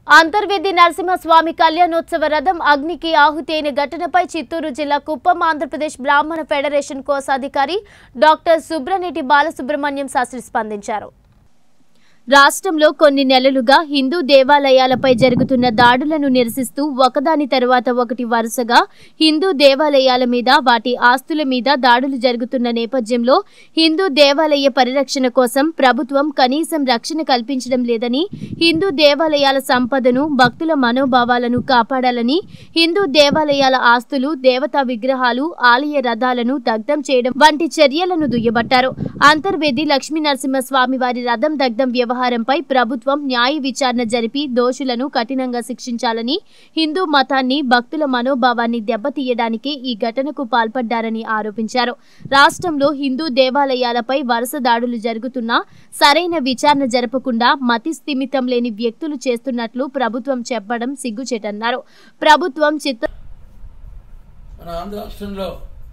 అంతర్వేది నరసింహస్వామి కళ్యాణోత్సవ రథం అగ్నికి ఆహుతి అయిన ఘటనపై చిత్తూరు జిల్లా కుప్పం ఆంధ్రప్రదేశ్ బ్రాహ్మణ ఫెడరేషన్ కోశాధికారి డాక్టర్ సుబ్రనేటి బాలసుబ్రహ్మణ్యం శాస్త్రి స్పందించారు రాష్ట్రంలో కొన్ని నెలలుగా హిందూ దేవాలయాలపై జరుగుతున్న దాడులను నిరసిస్తూ ఒకదాని తరువాత ఒకటి వరుసగా హిందూ దేవాలయాల మీద వాటి ఆస్తుల మీద దాడులు జరుగుతున్న నేపథ్యంలో హిందూ దేవాలయ పరిరక్షణ కోసం ప్రభుత్వం కనీసం రక్షణ కల్పించడం లేదని హిందూ దేవాలయాల సంపదను భక్తుల మనోభావాలను కాపాడాలని హిందూ దేవాలయాల ఆస్తులు దేవతా విగ్రహాలు ఆలయ రథాలను దగ్ధం చేయడం వంటి చర్యలను దుయ్యబట్టారు అంతర్వేది లక్ష్మీ నరసింహస్వామి వారి రథం దగ్ధం వ్యవహారంపై ప్రభుత్వం న్యాయ విచారణ జరిపి దోషులను కఠినంగా శిక్షించాలని హిందూ మతాన్ని భక్తుల మనోభావాన్ని దెబ్బతీయడానికి ఈ ఘటనకు పాల్పడ్డారని ఆరోపించారు రాష్ట్రంలో హిందూ దేవాలయాలపై వరుస దాడులు జరుగుతున్నా సరైన విచారణ జరపకుండా మతి స్థిమితం లేని వ్యక్తులు చేస్తున్నట్లు ప్రభుత్వం చెప్పడం సిగ్గుచేటన్నారు ప్రభుత్వం చిత్త మన ఆంధ్ర రాష్ట్రంలో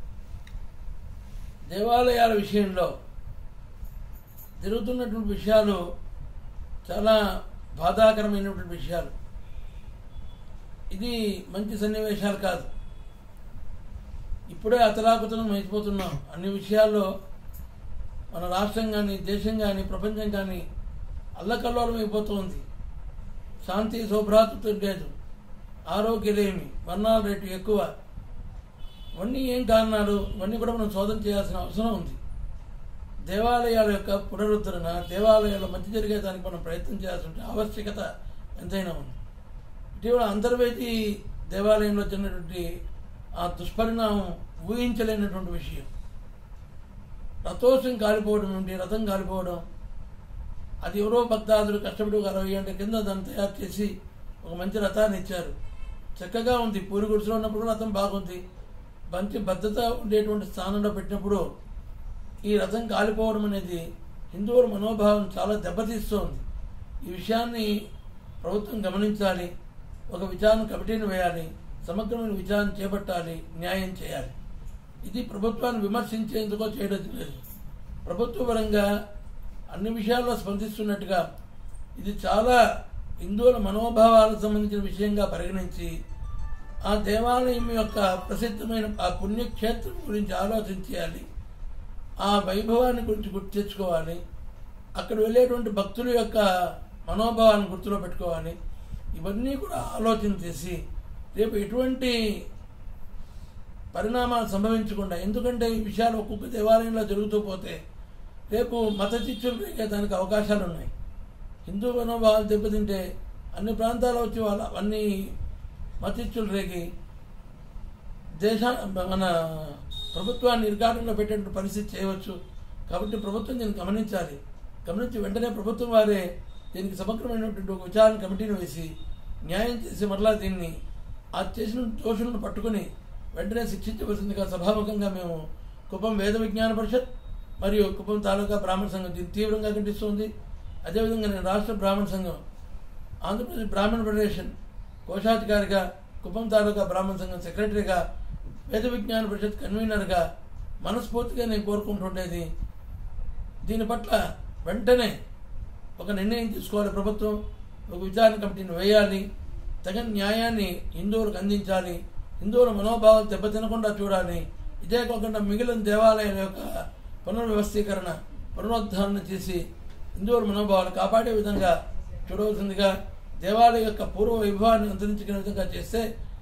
దేవాలయాల విషయంలో జరుగుతున్నటువంటి విషయాలు చాలా బాధాకరమైనటువంటి విషయాలు ఇది మంచి సన్నివేశాలు కాదు ఇప్పుడే అతలాకుతలం అయిపోతున్నాం అన్ని విషయాల్లో మన రాష్ట్రం కానీ దేశం కానీ ప్రపంచం కానీ అల్లకల్లోలం అయిపోతుంది శాంతి శోభ్రాతృత్వం లేదు ఆరోగ్యలేమి మరణాల రేటు ఎక్కువ ఇవన్నీ ఏం కారణాలు ఇవన్నీ కూడా మనం శోధన చేయాల్సిన అవసరం ఉంది దేవాలయాల యొక్క పునరుద్ధరణ దేవాలయాల మంచి జరిగేదానికి మనం ప్రయత్నం చేయాల్సిన ఆవశ్యకత ఎంతైనా ఉంది ఇటీవల అంతర్వేది దేవాలయంలో జరిగినటువంటి ఆ దుష్పరిణామం ఊహించలేనటువంటి విషయం రథోత్సవం కాలిపోవడం నుండి రథం కాలిపోవడం అది ఎవరో భక్తాదులు కష్టపడి ఒక అరవై గంటల కింద దాన్ని తయారు చేసి ఒక మంచి రథాన్ని ఇచ్చారు చక్కగా ఉంది పూరి గుడిసెలో ఉన్నప్పుడు రథం బాగుంది మంచి భద్రత ఉండేటువంటి స్థానంలో పెట్టినప్పుడు ఈ రథం కాలిపోవడం అనేది హిందువుల మనోభావం చాలా దెబ్బతీస్తోంది ఈ విషయాన్ని ప్రభుత్వం గమనించాలి ఒక విచారణ కమిటీని వేయాలి సమగ్రమైన విచారణ చేపట్టాలి న్యాయం చేయాలి ఇది ప్రభుత్వాన్ని విమర్శించేందుకో చేయడం లేదు ప్రభుత్వ పరంగా అన్ని విషయాల్లో స్పందిస్తున్నట్టుగా ఇది చాలా హిందువుల మనోభావాలకు సంబంధించిన విషయంగా పరిగణించి ఆ దేవాలయం యొక్క ప్రసిద్ధమైన ఆ పుణ్యక్షేత్రం గురించి ఆలోచించాలి ఆ వైభవాన్ని గురించి గుర్తు తెచ్చుకోవాలి అక్కడ వెళ్ళేటువంటి భక్తుల యొక్క మనోభావాన్ని గుర్తులో పెట్టుకోవాలి ఇవన్నీ కూడా ఆలోచన చేసి రేపు ఎటువంటి పరిణామాలు సంభవించకుండా ఎందుకంటే ఈ విషయాలు ఒక్కొక్క దేవాలయంలో జరుగుతూ పోతే రేపు మత చిచ్చులు రేగే దానికి అవకాశాలు ఉన్నాయి హిందూ మనోభావాలు దెబ్బతింటే అన్ని ప్రాంతాల వచ్చి వాళ్ళ అన్ని మతిచ్చులు రేగి దేశ మన ప్రభుత్వాన్ని ఇరుకాటంలో పెట్టేటువంటి పరిస్థితి చేయవచ్చు కాబట్టి ప్రభుత్వం దీన్ని గమనించాలి గమనించి వెంటనే ప్రభుత్వం వారే దీనికి సమగ్రమైనటువంటి ఒక విచారణ కమిటీని వేసి న్యాయం చేసి మరలా దీన్ని ఆ చేసిన దోషులను పట్టుకుని వెంటనే శిక్షించవలసిందిగా సభాముఖంగా మేము కుప్పం వేద విజ్ఞాన పరిషత్ మరియు కుప్పం తాలూకా బ్రాహ్మణ సంఘం దీన్ని తీవ్రంగా ఖండిస్తుంది అదేవిధంగా నేను రాష్ట్ర బ్రాహ్మణ సంఘం ఆంధ్రప్రదేశ్ బ్రాహ్మణ ఫెడరేషన్ కోశాధికారిగా కుప్పం తాలూకా బ్రాహ్మణ సంఘం సెక్రటరీగా వేద విజ్ఞాన పరిషత్ కన్వీనర్గా మనస్ఫూర్తిగా నేను కోరుకుంటుండేది దీని పట్ల వెంటనే ఒక నిర్ణయం తీసుకోవాలి ప్రభుత్వం ఒక విచారణ కమిటీని వేయాలి తగిన న్యాయాన్ని హిందువులకు అందించాలి హిందువుల మనోభావాలు దెబ్బతినకుండా చూడాలి ఇదే కాకుండా మిగిలిన దేవాలయాల యొక్క పునర్వ్యవస్థీకరణ పునరుద్ధరణ చేసి హిందువుల మనోభావాలు కాపాడే విధంగా చూడవలసిందిగా దేవాలయం యొక్క పూర్వ వైభవాన్ని అంతరించుకునే విధంగా చేస్తే